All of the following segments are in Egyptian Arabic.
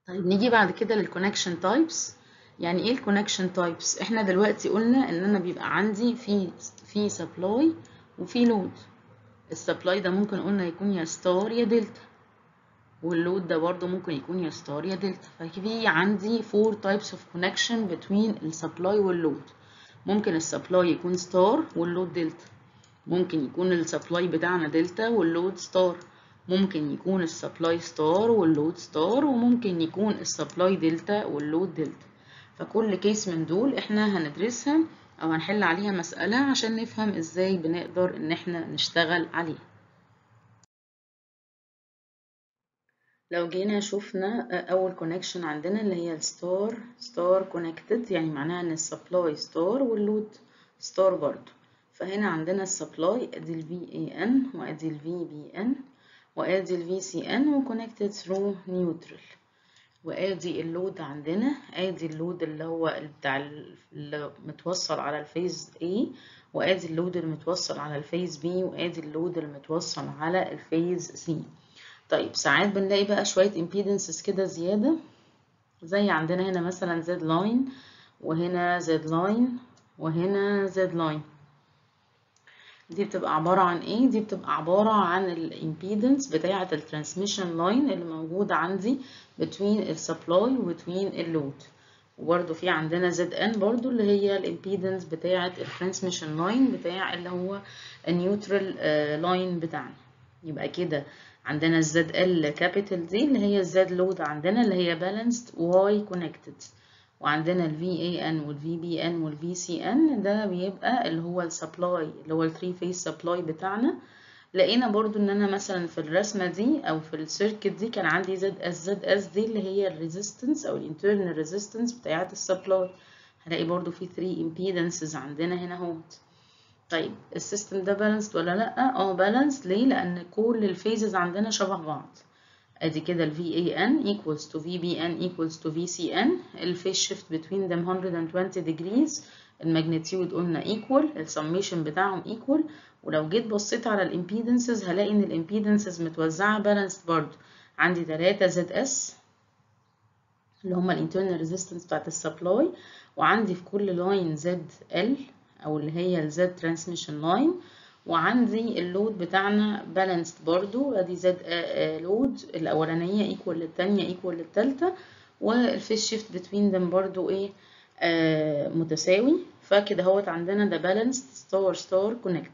طيب نيجي بعد كده للكونكشن تايبس يعني ايه الكونكشن تايبس احنا دلوقتي قلنا ان انا بيبقى عندي في في سبلاي وفي لود السبلاي ده ممكن قلنا يكون يا ستار يا دلتا واللود ده برضه ممكن يكون يا ستار يا دلتا ففي عندي four types of connection between السبلاي واللود ممكن السبلاي يكون ستار واللود دلتا ممكن يكون السبلاي بتاعنا دلتا واللود ستار ممكن يكون السبلاي ستار واللود ستار وممكن يكون السبلاي دلتا واللود دلتا فكل كيس من دول احنا هندرسها او هنحل عليها مسألة عشان نفهم ازاي بنقدر ان احنا نشتغل عليها لو جينا شفنا اول كونكشن عندنا اللي هي الستار ستار كونكتد يعني معناها ان السبلاي ستار واللود ستار برضو فهنا عندنا السبلاي ادي ال VAN وادي ال VBN وادي ال VCN وكونكتد ثرو نيوترال وادي اللود عندنا ادي اللود اللي هو بتاع اللي متوصل على الفيز A وادي اللود المتوصل على الفيز B وادي اللود المتوصل على الفيز C طيب ساعات بنلاقي بقى شوية impedances كده زيادة زي عندنا هنا مثلا Z line وهنا Z line وهنا Z line دي بتبقى عبارة عن ايه؟ دي بتبقى عبارة عن الامبيدنس بتاعة الترانسميشن لاين اللي موجودة عندي between السبلاي و between اللود وبرده في عندنا زد ان برضو اللي هي الامبيدنس بتاعة الترانسميشن لاين بتاع اللي هو النيوترال لاين بتاعنا يبقى كده عندنا الزد ال كابيتال دي اللي هي الزد لود عندنا اللي هي بالانسد واي كونكتد وعندنا ال VAN وال VBN وال VCN ده بيبقى اللي هو السبلاي اللي هو ال 3 phase سبلاي بتاعنا لقينا برضو ان انا مثلا في الرسمة دي او في السيركت دي كان عندي زد اس زد اس دي اللي هي الريزيستنس او الانترنال ريزيستنس بتاعة السبلاي هلاقي برضو في 3 impedances عندنا هنا اهوت طيب السيستم ده بالانسد ولا لا اه بالانسد ليه لان كل الفيزز عندنا شبه بعض ادي كده ال VAN equals to VBN equals to VCN الفيس شيفت between them 120 degrees الماجنتيود قلنا equal السميشن بتاعهم equal ولو جيت بصيت على الامبيدنسز هلاقي ان الامبيدنسز متوزعه بالانسد برضو عندي 3 زد اس اللي هما الانترنال ريزيستنس بتاعت السبلاي وعندي في كل لاين زد ال او اللي هي الزد ترانسميشن لاين وعندي اللود بتاعنا بالانسد برضو ادي زد لود الاولانيه ايكوال للتانية ايكوال للتالتة والفيس شيفت بتوين them برضو ايه آه متساوي فكده اهوت عندنا ده بالانسد ستار ستار كونكتد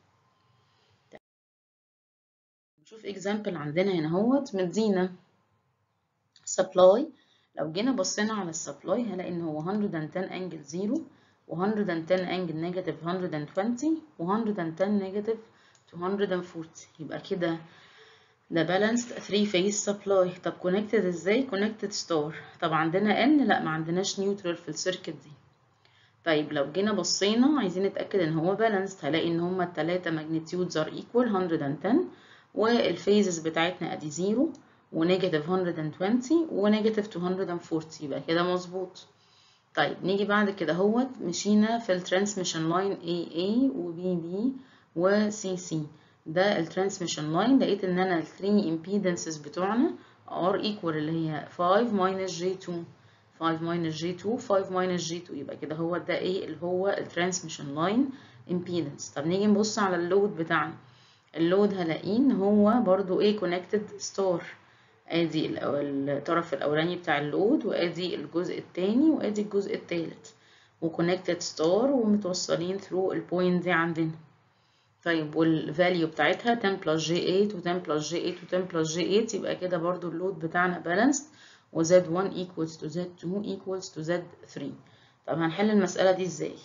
نشوف اكزامبل عندنا هنا اهوت مدينا سبلاي لو جينا بصينا على السبلاي هلاقي ان هو 110 انجل 0 و110 انجل نيجاتيف 120 و110 نيجاتيف 240 يبقى كده ده بالانسد 3 فيز سبلاي طب كونكتد ازاي كونكتد ستار طب عندنا ان لا ما عندناش نيوترال في السيركت دي طيب لو جينا بصينا عايزين نتاكد ان هو بالانسد هلاقي ان هما الثلاثه ماجنتيودز ار ايكوال 110 والفيزز بتاعتنا ادي 0 ونيجاتيف 120 ونيجاتيف 240 يبقى كده مظبوط طيب نيجي بعد كده اهوت مشينا في الترانسميشن لاين AA و BB و CC ده الترانسميشن لاين لقيت ان انا ال 3 impedances بتوعنا are equal اللي هي 5 minus J2 5 minus J2 5 minus J2 يبقى كده هو ده ايه اللي هو الترانسميشن لاين impedance طب نيجي نبص على اللود بتاعنا اللود هلاقيه ان هو برضو ايه connected star ادي الطرف الاولاني بتاع اللود وادي الجزء التاني وادي الجزء التالت وكونكتد ستار ومتوصلين ثرو البوينت دي عندنا طيب والفاليو بتاعتها 10 بلس جي 8 و10 بلس جي 8 و10 بلس جي 8 يبقى كده برضو اللود بتاعنا بالانسد و Z1 equals to Z2 equals to Z3 طب هنحل المسألة دي ازاي؟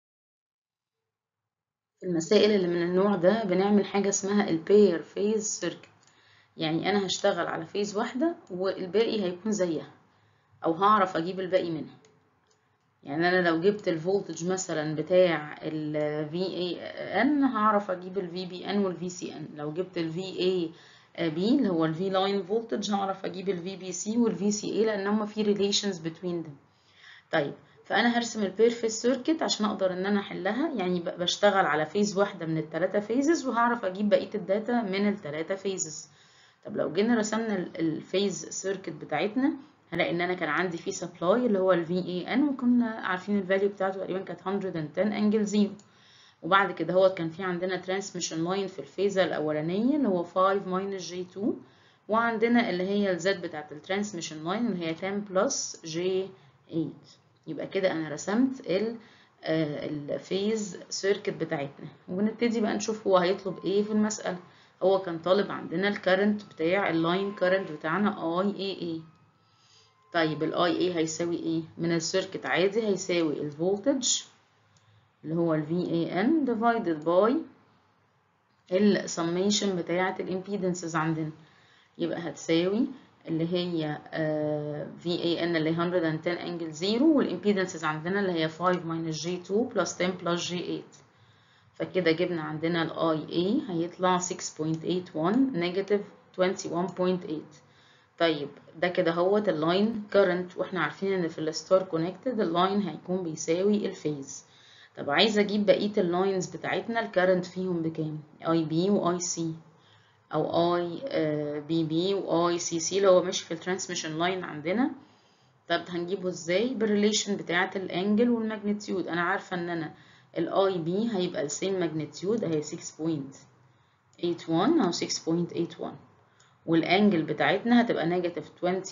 في المسائل اللي من النوع ده بنعمل حاجة اسمها البير فيز سيركت يعني انا هشتغل على فيز واحدة والباقي هيكون زيها او هعرف اجيب الباقي منها يعني انا لو جبت الفولتج مثلا بتاع ال VAN هعرف اجيب ال VBN وال VCN لو جبت ال VAB اللي هو ال V line voltage هعرف اجيب ال VBC وال VCA لان هما في relations between them طيب فانا هرسم البيرفكت سيركت عشان اقدر ان انا احلها يعني بشتغل على فيز واحدة من الثلاثة فيزز وهعرف اجيب بقية الداتا من الثلاثة فيزز طب لو جينا رسمنا الفيز سيركت بتاعتنا هلاقي ان انا كان عندي فيه سبلاي اللي هو ال VAN وكنا عارفين الفاليو بتاعته تقريبا كانت 110 انجل 0 وبعد كده هو كان في عندنا ترانسميشن لاين في الفيزة الأولانية اللي هو 5 minus J2 وعندنا اللي هي الزد بتاعت الترانسميشن لاين اللي هي 10 plus J8 يبقى كده أنا رسمت ال الفيز سيركت بتاعتنا ونبتدي بقى نشوف هو هيطلب ايه في المسألة هو كان طالب عندنا الكرنت بتاع اللاين كرنت بتاعنا اي اي اي طيب الاي اي هيساوي ايه من السيركت عادي هيساوي الفولتج اللي هو ال VAN divided by السميشن بتاعة الامبيدنسز عندنا يبقى هتساوي اللي هي uh, VAN اللي هي 110 انجل 0 والامبيدنسز عندنا اللي هي 5 minus J2 plus 10 plus J8 فكده جبنا عندنا ال IA هيطلع 6.81 نيجاتيف 21.8 طيب ده كده هوت اللاين كارنت واحنا عارفين ان في الستار كونكتد اللاين هيكون بيساوي الفيز طب عايزه اجيب بقيه اللاينز بتاعتنا الكارنت فيهم بكام اي بي واي سي او اي بي بي واي سي سي لو هو ماشي في الترانسميشن لاين عندنا طب هنجيبه ازاي بالريليشن بتاعه الانجل والماجنتيود انا عارفه ان انا الاي بي هيبقى السيم ماجنتيود اهي 6.81 او 6.81 والانجل بتاعتنا هتبقى نيجاتيف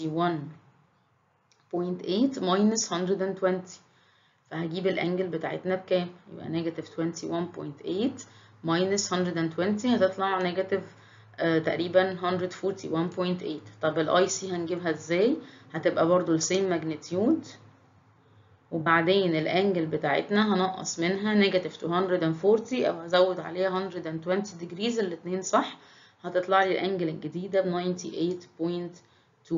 21.8 ماينس 120 فهجيب الانجل بتاعتنا بكام يبقى نيجاتيف 21.8 ماينس 120 هتطلع نيجاتيف آه تقريبا 141.8 طب الاي سي هنجيبها ازاي هتبقى برضو السيم ماجنتيود وبعدين الانجل بتاعتنا هنقص منها نيجاتيف 240 او هزود عليها 120 ديجريز الاتنين صح هتطلع لي الانجل الجديدة ب 98.2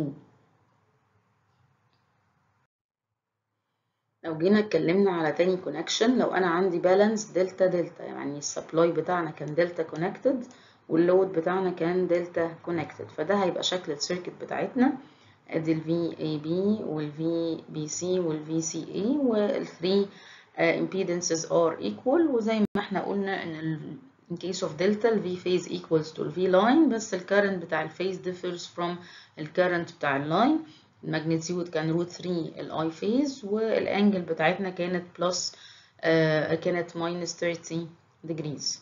لو جينا اتكلمنا على تاني كونكشن لو انا عندي بالانس دلتا دلتا يعني السبلاي بتاعنا كان دلتا كونكتد واللود بتاعنا كان دلتا كونكتد فده هيبقى شكل السيركت بتاعتنا ادي ال VAB وال VBC وال VCA وال 3 impedances are equal وزي ما احنا قلنا ان ال in case of delta ال V phase equals to ال V line بس ال current بتاع ال phase differs from ال current بتاع ال line الماجنتيود كان روت 3 ال I phase والانجل بتاعتنا كانت بلس آه كانت minus 30 degrees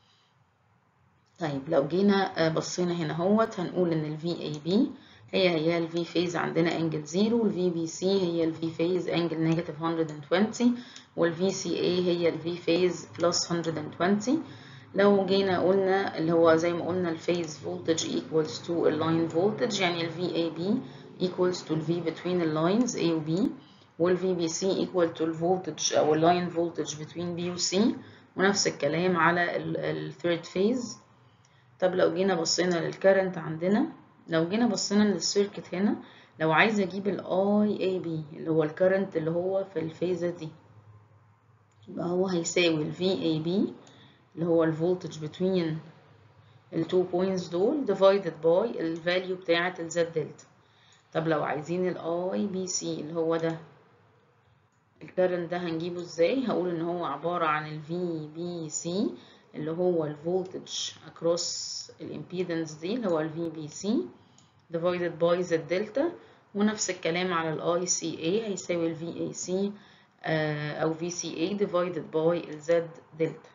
طيب لو جينا بصينا هنا اهوت هنقول ان ال VAB هي هي ال V phase عندنا انجل 0 وال VBC هي ال V phase انجل نيجاتيف 120 وال VCA هي ال V phase بلس 120 لو جينا قلنا اللي هو زي ما قلنا الفيز voltage equals to اللاين voltage يعني ال VAB equals to ال V between the lines A و B وال VBC equal to ال voltage أو اللاين voltage between B و C ونفس الكلام على ال third phase طب لو جينا بصينا للكرنت عندنا لو جينا بصينا للسيركت هنا لو عايزة أجيب ال IAB اللي هو الكرنت اللي هو في الفيزة دي يبقى هو هيساوي ال VAB اللي هو الفولتج between ال two points دول divided by ال value بتاعة ال Z دلتا طب لو عايزين ال IBC اللي هو ده الكرنت ده هنجيبه ازاي هقول ان هو عبارة عن ال VBC اللي هو الفولتج across الامبيدنس دي اللي هو ال VBC divided by Z دلتا ونفس الكلام على ال ICA هيساوي ال VAC أو VCA divided by ال Z دلتا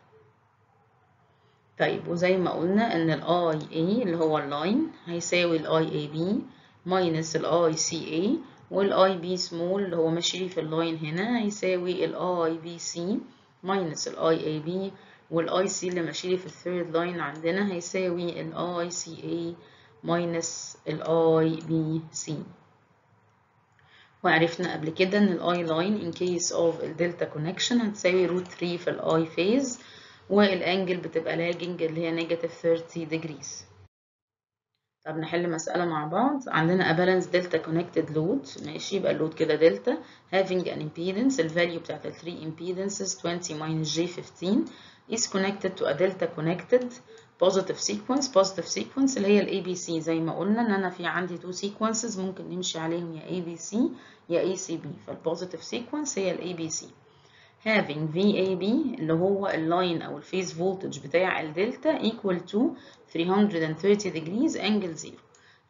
طيب وزي ما قلنا ان ال IA اللي هو اللاين هيساوي ال IAB minus ال ICA وال IB small اللي هو ماشي في اللاين هنا هيساوي ال IBC minus ال IAB وال IC اللي ماشي في الثيرد لاين عندنا هيساوي ال ICA minus ال IBC وعرفنا قبل كده ان ال I line in case of ال delta connection هتساوي root 3 في ال I phase والانجل بتبقى لاجنج اللي هي نيجاتيف 30 degrees طب نحل مسألة مع بعض عندنا a balance delta connected load ماشي يبقى اللود كده دلتا having an impedance الفاليو بتاعت ال 3 impedances 20 minus j15 is connected to a delta connected positive sequence positive sequence اللي هي ال ABC زي ما قلنا ان انا في عندي two sequences ممكن نمشي عليهم يا ABC يا ACB فالpositive sequence هي ال ABC having VAB اللي هو اللاين أو الفيز فولتج بتاع الدلتا equal to 330 degrees angle 0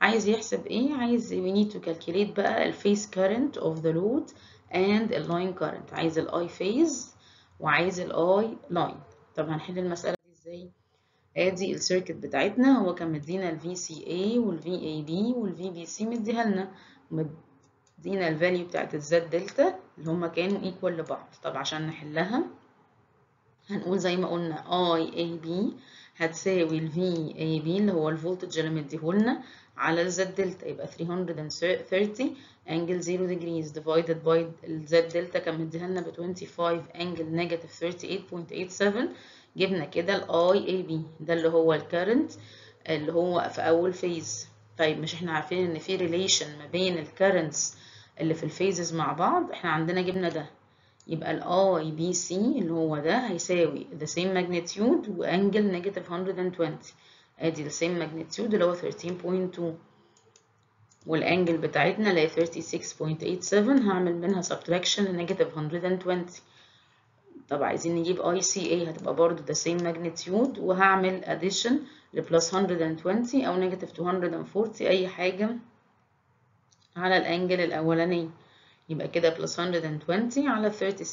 عايز يحسب ايه عايز we need to calculate بقى ال phase current of the load and ال line current عايز ال I phase وعايز ال I line طب هنحل المسألة دي ازاي ادي السيركت بتاعتنا هو كان مدينا ال VCA وال VAB وال VBC مديها لنا مدينا الفاليو بتاعت الزد دلتا اللي هما كانوا ايكوال لبعض طب عشان نحلها هنقول زي ما قلنا IAB هتساوي ال VAB اللي هو الفولتج اللي مديهولنا على الزد دلتا يبقى 330 angle 0 degrees divided by الزد دلتا كان مديها لنا ب 25 angle negative 38.87 جبنا كده ال IAB ده اللي هو الكرنت اللي هو في أول فيز طيب مش احنا عارفين إن في ريليشن ما بين الكرنتس اللي في الفيزز مع بعض احنا عندنا جبنا ده يبقى ال IBC اللي هو ده هيساوي the same magnitude وانجل negative 120 ادي the same magnitude اللي هو 13.2 والانجل بتاعتنا اللي هي 36.87 هعمل منها subtraction لنيجاتيف 120 طب عايزين نجيب ICA هتبقى برضو the same magnitude وهعمل addition لبلس 120 أو negative 240 أي حاجة على الأنجل الأولاني يبقى كده بلس 120 على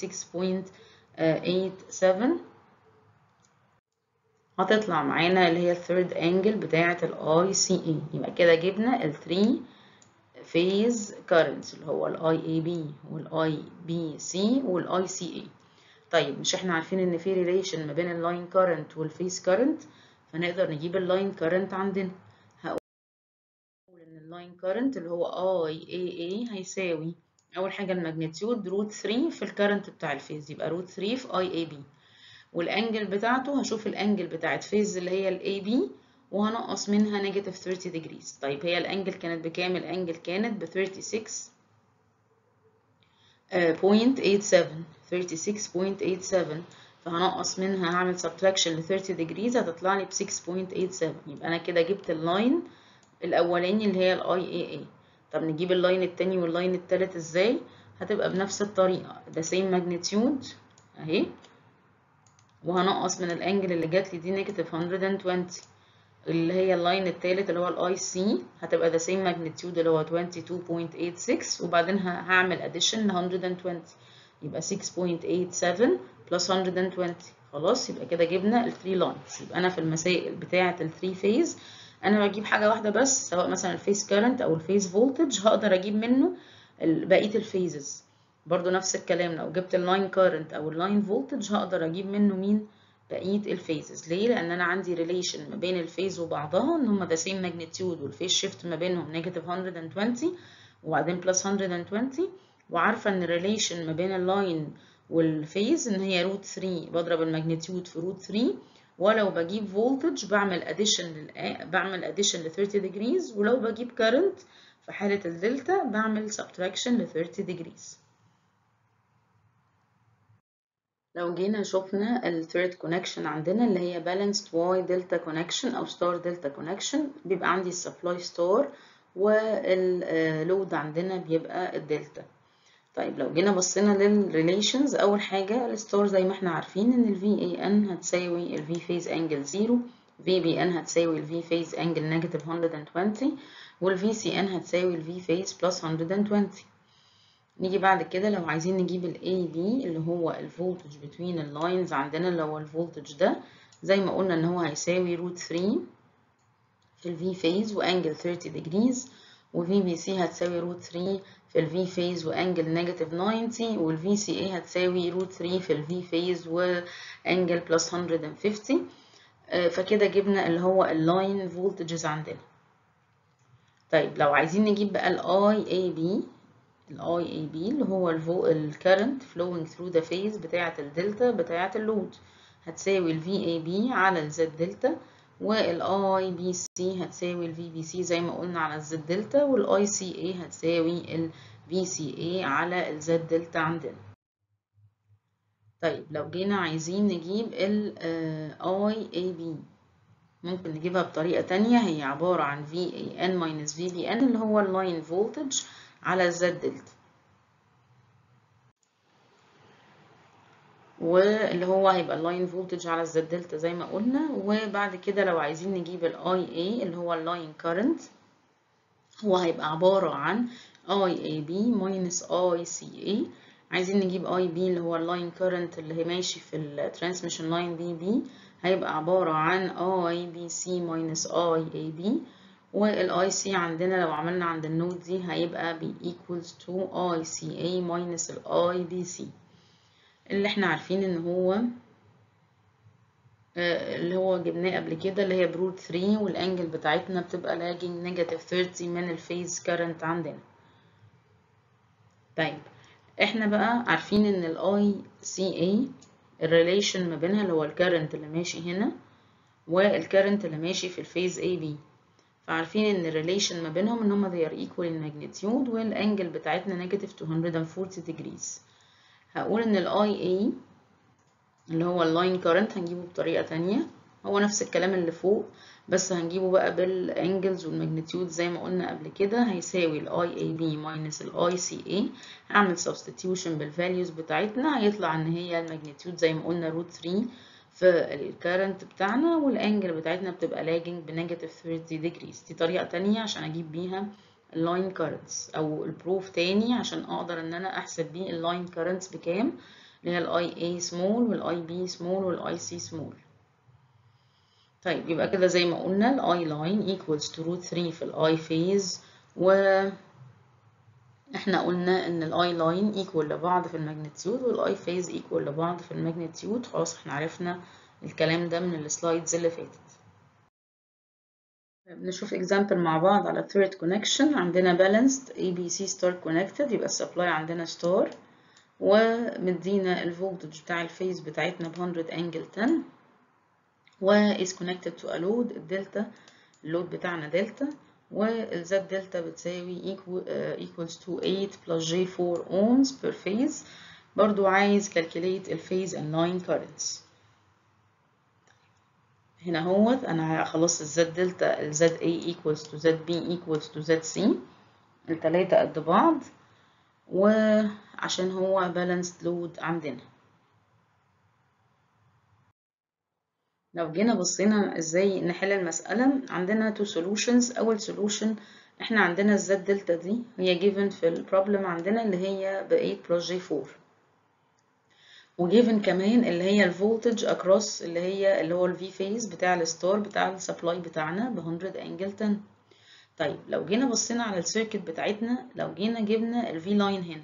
36.87 هتطلع معانا اللي هي الثيرد انجل بتاعة ال ICA يبقى كده جبنا ال 3 phase currents اللي هو ال IAB وال IBC وال ICA طيب مش احنا عارفين ان في ريليشن ما بين اللاين كارنت والفيس كارنت فنقدر نجيب اللاين كارنت عندنا هقول ان اللاين كارنت اللي هو IAA هيساوي اول حاجه الماجنتيود روت 3 في الكارنت بتاع الفيز يبقى روت 3 في IAB والانجل بتاعته هشوف الانجل بتاعت فيز اللي هي الاي بي وهنقص منها نيجاتيف 30 ديجريز طيب هي الانجل كانت بكام الانجل كانت ب 36 0.87 36.87 فهنقص منها هعمل subtraction ل 30 degrees هتطلع لي ب 6.87 يبقى انا كده جبت اللاين الاولاني اللي هي الاي اي اي طب نجيب اللاين التاني واللاين التالت ازاي هتبقى بنفس الطريقه ده same magnitude اهي وهنقص من الانجل اللي جات لي دي نيجاتيف 120 اللي هي اللاين التالت اللي هو الاي سي هتبقى the same magnitude اللي هو 22.86 وبعدين هعمل addition ل 120 يبقى 6.87 plus 120 خلاص يبقى كده جبنا ال 3 lines يبقى انا في المسائل بتاعه ال 3 phase انا بجيب حاجه واحده بس سواء مثلا الفيز كارنت او الفيز فولتج هقدر اجيب منه بقيه الفيزز برضو نفس الكلام لو جبت اللاين كارنت او اللاين فولتج هقدر اجيب منه مين بقيه الفيزز ليه لان انا عندي ريليشن ما بين الفيز وبعضها ان هما ذا سيم ماجنتيود والفيز شيفت ما بينهم نيجاتيف 120 وبعدين بلس 120 وعارفه ان الريليشن ما بين اللاين والفيز ان هي روت 3 بضرب الماجنتيود في روت 3 ولو بجيب فولتج بعمل اديشن بعمل اديشن ل 30 degrees ولو بجيب كارنت في حاله الدلتا بعمل سبتراكشن ل 30 degrees لو جينا شفنا الثيرد كونكشن عندنا اللي هي balanced Y delta connection أو star delta connection بيبقى عندي السبلاي ستار واللود عندنا بيبقى الدلتا طيب لو جينا بصينا للريليشنز أول حاجة الستار زي ما احنا عارفين إن ال VAN هتساوي ال V phase angle 0 VBN هتساوي ال V phase angle negative 120 وال VCN هتساوي ال V phase plus 120 نيجي بعد كده لو عايزين نجيب ال AB اللي هو الفولتج between اللاينز عندنا اللي هو الفولتج ده زي ما قلنا ان هو هيساوي روت 3 في ال V phase وانجل 30 degrees و VBC هتساوي روت 3 في ال V phase وانجل نيجاتيف 90 وال VCA هتساوي روت 3 في ال V phase وانجل بلس 150 فكده جبنا اللي هو اللاين فولتجز عندنا طيب لو عايزين نجيب بقى ال IAB ال IAB اللي هو ال current flowing through the phase بتاعة الدلتا بتاعة اللود هتساوي ال VAB على ال Z دلتا وال IBC هتساوي ال VBC زي ما قلنا على ال Z دلتا وال ICA هتساوي ال VCA على ال Z دلتا عندنا طيب لو جينا عايزين نجيب ال IAB ممكن نجيبها بطريقة تانية هي عبارة عن VAN minus VBN اللي هو اللاين فولتج على الزد دلتا واللي هو هيبقى اللاين فولتج على الزد دلتا زي ما قلنا وبعد كده لو عايزين نجيب الاي اي اللي هو اللاين كارنت هو هيبقى عبارة عن IAB minus ICA عايزين نجيب IB اللي هو اللاين كارنت اللي ماشي في الترانسميشن لاين BB هيبقى عبارة عن IBC minus IAB والاي سي عندنا لو عملنا عند النود دي هيبقى بي equals to ICA minus الاي بي سي اللي احنا عارفين ان هو اللي هو جبناه قبل كده اللي هي بروت 3 والانجل بتاعتنا بتبقى لاجنج نيجاتيف 30 من الفيز كارنت عندنا طيب احنا بقى عارفين ان الاي سي اي الريليشن ما بينها اللي هو الكارنت اللي ماشي هنا والكارنت اللي ماشي في الفيز اي بي فعارفين ان الريليشن ما بينهم ان هما they are equal in magnitude والانجل بتاعتنا negative 240 degrees هقول ان الاي اي اللي هو اللاين كارنت هنجيبه بطريقة تانية هو نفس الكلام اللي فوق بس هنجيبه بقى بالانجلز والماجنتيود زي ما قلنا قبل كده هيساوي الاي اي بي ماينس الاي سي اي هعمل substitution بالفاليوز بتاعتنا هيطلع ان هي الماجنتيود زي ما قلنا روت 3 في الكارنت بتاعنا والانجل بتاعتنا بتبقى لاجنج بنيجاتيف 30 ديجريز دي طريقة تانية عشان اجيب بيها اللاين كارنتس او البروف تاني عشان اقدر ان انا احسب بيه اللاين كارنتس بكام اللي هي الاي اي سمول والاي بي سمول والاي سي سمول طيب يبقى كده زي ما قلنا الاي لاين equals to root 3 في الاي فيز و احنا قلنا ان الاي لاين ايكوال لبعض في الماجنتيود والاي فيز ايكوال لبعض في الماجنتيود خلاص احنا عرفنا الكلام ده من السلايدز اللي فاتت نشوف example مع بعض على third connection عندنا balanced ABC star connected يبقى السبلاي عندنا star ومدينا الفولتج بتاع الفيز بتاعتنا ب 100 انجل 10 و is connected to a load الدلتا اللود بتاعنا دلتا والزد دلتا بتساوي equals to 8 plus J4 ohms per phase برضو عايز calculate الفيز and line currents هنا هوت انا خلاص الزد دلتا الزد A equals to زد B equals to زد C التلاتة قد بعض وعشان هو balanced load عندنا لو جينا بصينا ازاي نحل المسألة عندنا two solutions أول solution احنا عندنا الزد دلتا دي هي given في البروبلم عندنا اللي هي ب 8 plus J4 وجيفن كمان اللي هي الفولتج across اللي هي اللي هو الفي فيز بتاع الستار بتاع السبلاي بتاعنا ب 100 انجل 10 طيب لو جينا بصينا على السيركت بتاعتنا لو جينا جبنا الفي لاين هنا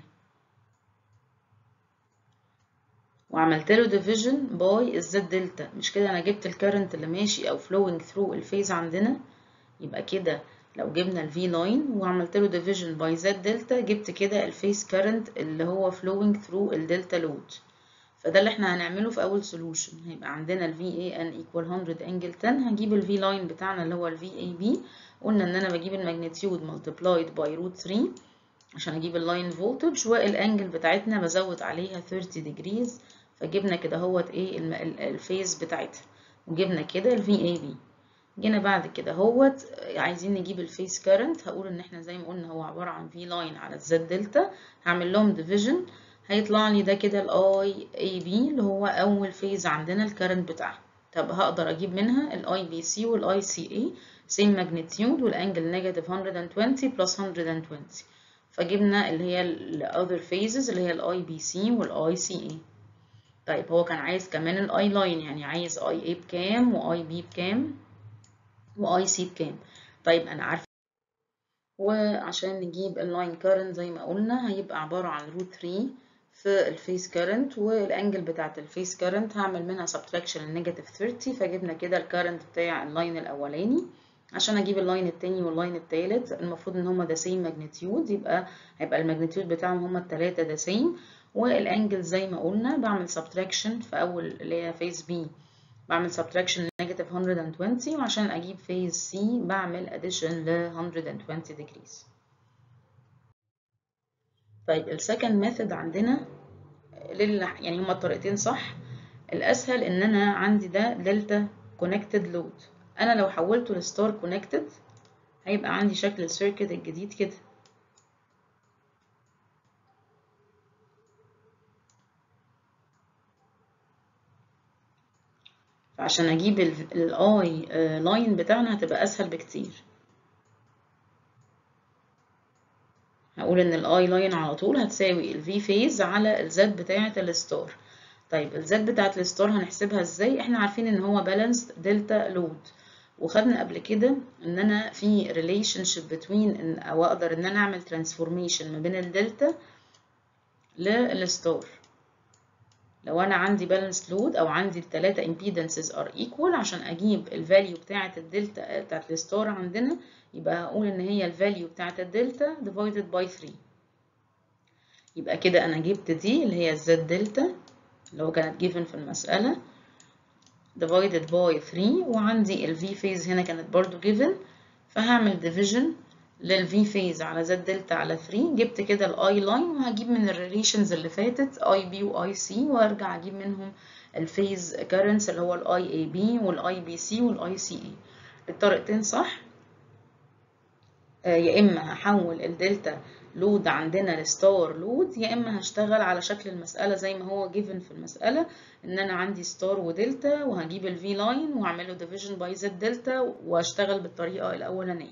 وعملت له ديفيجن باي الزد دلتا مش كده انا جبت الكرنت اللي ماشي او flowing through الفيز عندنا يبقى كده لو جبنا الفي لاين وعملت له ديفيجن باي زد دلتا جبت كده الفيز كرنت اللي هو flowing through الدلتا لود فده اللي احنا هنعمله في اول سولوشن هيبقى عندنا ال VAN equal 100 angle 10 هنجيب ال V line بتاعنا اللي هو ال VAB قلنا ان انا بجيب الماجنتيود multiplied by root 3 عشان اجيب اللاين فولتج والانجل بتاعتنا بزود عليها 30 degrees فجبنا كده هوت ايه الفيز بتاعتها وجبنا كده ال VAB جينا بعد كده هوت عايزين نجيب الفيز كارنت هقول ان احنا زي ما قلنا هو عبارة عن V line على الزد دلتا هعمل لهم division هيطلع لي ده كده الاي اي بي اللي هو اول فيز عندنا الكرنت بتاعها طب هقدر اجيب منها الاي بي سي والاي سي اي سيم ماجنتيود والانجل نيجاتيف 120 بلس 120 فجبنا اللي هي الاذر فيزز اللي هي الاي بي سي والاي سي اي طيب هو كان عايز كمان الاي لاين يعني عايز اي اي بكام واي بي بكام واي سي بكام طيب انا عارفه وعشان نجيب اللاين كارنت زي ما قلنا هيبقى عباره عن روت 3 في الفيس كارنت والانجل بتاعت الفيس كارنت هعمل منها سبتراكشن النيجاتيف 30 فجبنا كده الكارنت بتاع اللاين الاولاني عشان اجيب اللاين التاني واللاين التالت المفروض ان هما ده سيم ماجنتيود يبقى هيبقى الماجنتيود بتاعهم هما التلاتة ده سيم والانجل زي ما قلنا بعمل سبتراكشن في اول اللي هي فيز بي بعمل سبتراكشن نيجاتيف 120 وعشان اجيب فيز سي بعمل اديشن ل 120 degrees طيب السكند ميثود عندنا لل... يعني هما الطريقتين صح الاسهل ان انا عندي ده دلتا كونكتد لود انا لو حولته لستار كونكتد هيبقى عندي شكل السيركت الجديد كده فعشان اجيب الاي لاين بتاعنا هتبقى اسهل بكتير هقول ان الاي لاين على طول هتساوي الفي فيز على الزد بتاعة الستار طيب الزد بتاعة الستار هنحسبها ازاي احنا عارفين ان هو بالانس دلتا لود وخدنا قبل كده ان انا في ريليشن شيب بتوين ان او اقدر ان انا اعمل ترانسفورميشن ما بين الدلتا للستار لو انا عندي بالانس لود او عندي الثلاثه امبيدنسز ار ايكوال عشان اجيب الفاليو بتاعه الدلتا بتاعه الستار عندنا يبقى هقول ان هي الفاليو بتاعه الدلتا divided by 3 يبقى كده انا جبت دي اللي هي الزد دلتا اللي هو كانت given في المساله divided by 3 وعندي ال V phase هنا كانت برضو given فهعمل division لل V phase على Z دلتا على 3 جبت كده ال I line وهجيب من ال relations اللي فاتت IB و IC وارجع اجيب منهم ال phase currents اللي هو ال IAB وال IBC وال ICA الطريقتين صح آه يا اما هحول الدلتا لود عندنا لستار لود يا اما هشتغل على شكل المساله زي ما هو given في المساله ان انا عندي ستار ودلتا وهجيب الفي لاين واعمله ديفيجن باي زد دلتا واشتغل بالطريقه الاولانيه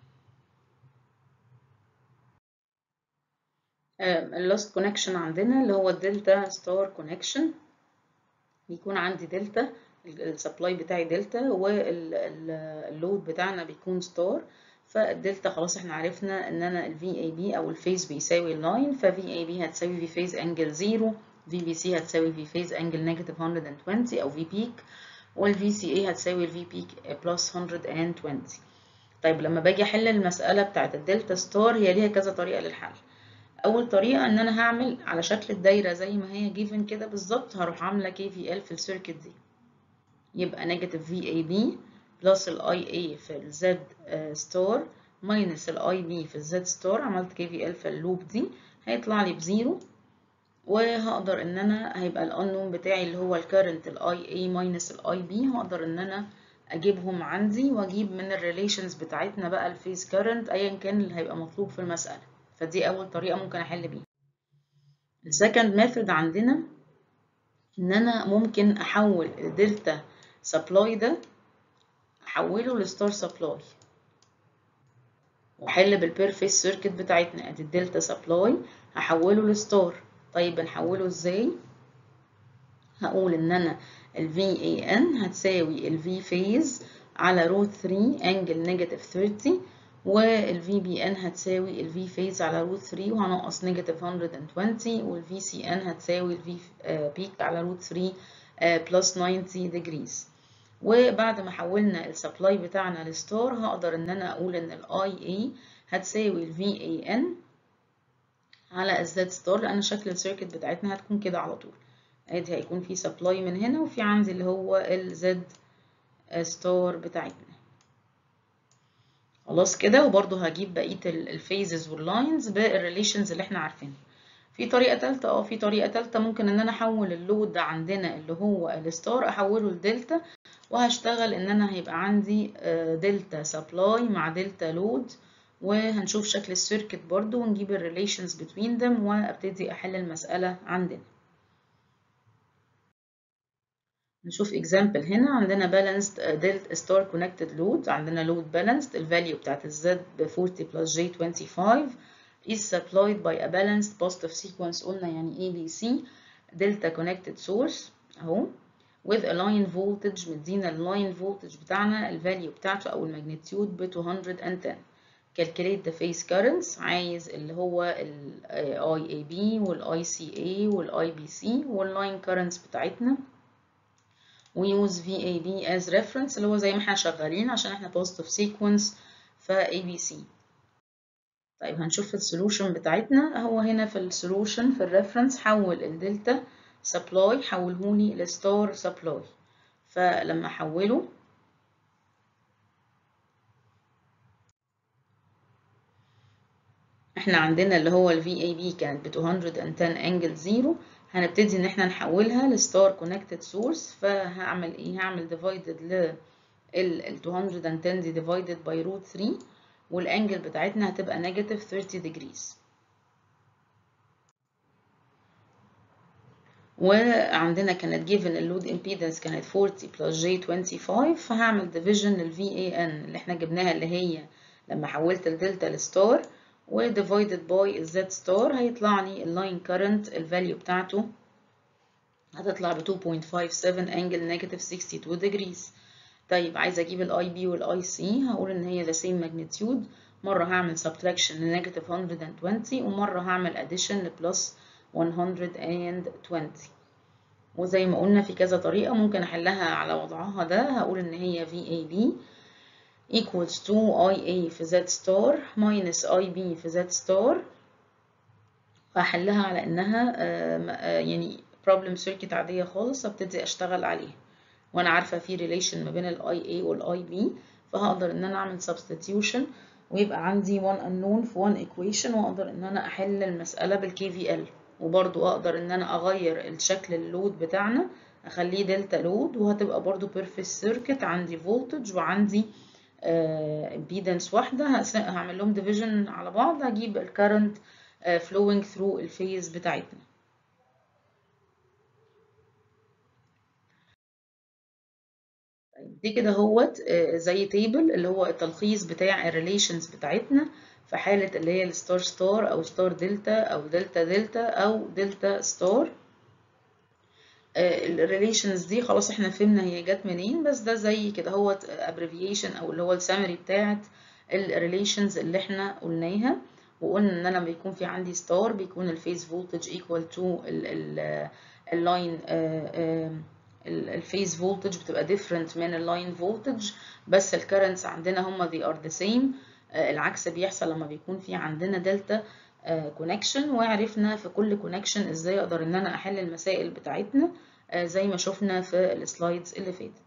اللاست كونكشن عندنا اللي هو الدلتا ستار كونكشن بيكون عندي دلتا السبلاي بتاعي دلتا واللود بتاعنا بيكون ستار فالدلتا خلاص احنا عرفنا ان انا ال VAB او الفيز بيساوي اللاين ف VAB هتساوي في فيز انجل 0 VBC هتساوي في فيز انجل نيجاتيف 120 او في بيك وال VCA هتساوي ال V peak بلس 120 طيب لما باجي احل المسألة بتاعت الدلتا ستار هي ليها كذا طريقة للحل اول طريقة ان انا هعمل على شكل الدايرة زي ما هي جيفن كده بالظبط هروح عاملة KVL في السيركت دي يبقى نيجاتيف VAB بلس ال IA في ال Z ستار ماينس ال IB في ال Z ستار عملت KVL في اللوب دي هيطلع لي بزيرو وهقدر ان انا هيبقى الانون بتاعي اللي هو الكرنت ال IA ماينس ال IB هقدر ان انا اجيبهم عندي واجيب من الريليشنز بتاعتنا بقى الفيز كرنت ايا كان اللي هيبقى مطلوب في المسألة فدي اول طريقة ممكن احل بيها السكند ميثود عندنا ان انا ممكن احول الدلتا سبلاي ده احوله لستار سبلاي واحل بالبيرفيس سيركت بتاعتنا ادي الدلتا سبلاي هحوله لستار طيب بنحوله ازاي هقول ان انا ال VAN هتساوي ال V phase على روت 3 انجل نيجاتيف 30 وال VBN هتساوي ال V phase على روت 3 وهنقص نيجاتيف 120 وال VCN هتساوي ال V peak على روت 3 بلس 90 degrees وبعد ما حولنا السبلاي بتاعنا لستار هقدر ان انا اقول ان ال IA هتساوي ال VAN على الزد ستار لان شكل السيركت بتاعتنا هتكون كده على طول ادي هيكون في سبلاي من هنا وفي عندي اللي هو الزد ستار بتاعتنا خلاص كده وبرضه هجيب بقيه الفيزز واللاينز بالريليشنز اللي احنا عارفينها في طريقه ثالثه اه في طريقه ثالثه ممكن ان انا احول اللود ده عندنا اللي هو الستار احوله لدلتا وهشتغل ان انا هيبقى عندي دلتا سبلاي مع دلتا لود وهنشوف شكل السيركت برضو ونجيب الريليشنز between them وابتدي احل المسألة عندنا نشوف example هنا عندنا balanced delta star connected load عندنا load balanced الفاليو بتاعت الزد ب 40 plus j 25 is supplied by a balanced positive sequence قلنا يعني ABC delta connected source اهو with a line voltage مدينا اللاين voltage بتاعنا الفاليو بتاعته او الماجنتيود ب 210 calculate the phase currents عايز اللي هو ال IAB وال ICA وال IBC واللاين currents بتاعتنا ويوز VAB as reference اللي هو زي ما احنا شغالين عشان احنا positive sequence ف ABC طيب هنشوف السولوشن بتاعتنا هو هنا في السولوشن في الريفرنس حول الدلتا سبلاي حولهولي لستار سبلاي فلما احوله احنا عندنا اللي هو ال VAB كانت ب 210 انجل 0 هنبتدي ان احنا نحولها لستار كونكتد سورس فهعمل ايه هعمل ديفايدد لل ال 210 دي ديفايدد باي روت 3 والانجل بتاعتنا هتبقى نيجاتيف 30 degrees وعندنا كانت given اللود امبيدنس كانت 40 plus j 25 فهعمل division لل VAN اللي احنا جبناها اللي هي لما حولت الدلتا لستار و divided by z ستار هيطلع لي اللاين current الفاليو بتاعته هتطلع ب 2.57 انجل نيجاتيف 62 degrees طيب عايزه اجيب الاي بي والاي سي هقول ان هي the same magnitude مره هعمل subtraction لنيجاتيف 120 ومره هعمل addition لبلس 120 وزي ما قلنا في كذا طريقه ممكن احلها على وضعها ده هقول ان هي VAB equals to IA في Z star minus IB في Z star فهحلها على انها يعني problem circuit عادية خالص ابتدي اشتغل عليها وانا عارفة في relation ما بين ال IA وال IB فهقدر ان انا اعمل substitution ويبقى عندي one unknown في one equation واقدر ان انا احل المسألة بال KVL وبرضو اقدر ان انا اغير الشكل اللود بتاعنا اخليه دلتا لود وهتبقى برضو perfect circuit عندي voltage وعندي امبيدنس واحدة هعمل لهم division على بعض هجيب الكرنت flowing through الفيز بتاعتنا دي كده هوت زي تيبل اللي هو التلخيص بتاع الريليشنز بتاعتنا في حالة اللي هي الستار ستار أو ستار دلتا أو دلتا دلتا أو دلتا ستار الريليشنز دي خلاص احنا فهمنا هي جت منين بس ده زي كده هوت ابريفيشن او اللي هو السامري بتاعت الريليشنز اللي احنا قلناها وقلنا ان انا لما بيكون في عندي ستار بيكون الفيز فولتج ايكوال تو اللاين الفيز فولتج بتبقى ديفرنت من اللاين فولتج بس الكرنتس عندنا هما they are the same العكس بيحصل لما بيكون في عندنا دلتا كونكشن وعرفنا في كل كونكشن ازاي اقدر ان انا احل المسائل بتاعتنا زي ما شفنا في السلايدز اللي فاتت